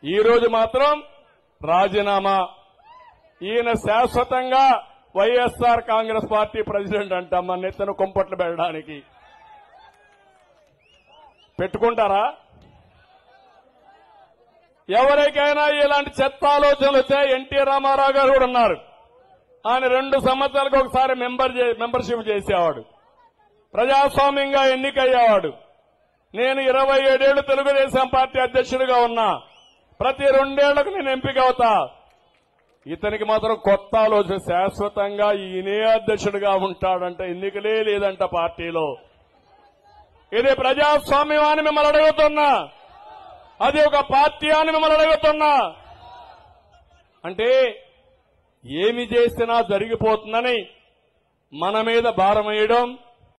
ఈ రోజు మాత్రం రాజీనామా ఈయన శాశ్వతంగా వైఎస్ఆర్ కాంగ్రెస్ పార్టీ ప్రెసిడెంట్ అంట మన నెత్తను కుంపట్లు పెట్టడానికి పెట్టుకుంటారా ఎవరికైనా ఇలాంటి చెత్త ఆలోచనలు వస్తే ఎన్టీ రామారావు గారు కూడా ఉన్నారు ఆయన రెండు సంవత్సరాలకు ఒకసారి మెంబర్ చే- మెంబర్షిప్ చేసేవాడు ప్రజాస్వామ్యంగా ఎన్నికయ్యేవాడు నేను ఇరవై ఏడేళ్లు తెలుగుదేశం పార్టీ అధ్యక్షుడిగా ఉన్నా ప్రతి రెండేళ్లకు నేను ఎంపిక అవుతా ఇతనికి మాత్రం కొత్త ఆలోచన శాశ్వతంగా ఈయనే అధ్యక్షుడిగా ఉంటాడంట ఎన్నికలే లేదంట పార్టీలో ఇది ప్రజాస్వామ్యం అని మిమ్మల్ని అడుగుతున్నా అది ఒక పార్టీ అని మిమ్మల్ని అడుగుతున్నా అంటే ఏమి చేసినా జరిగిపోతుందని మన మీద భారం వేయడం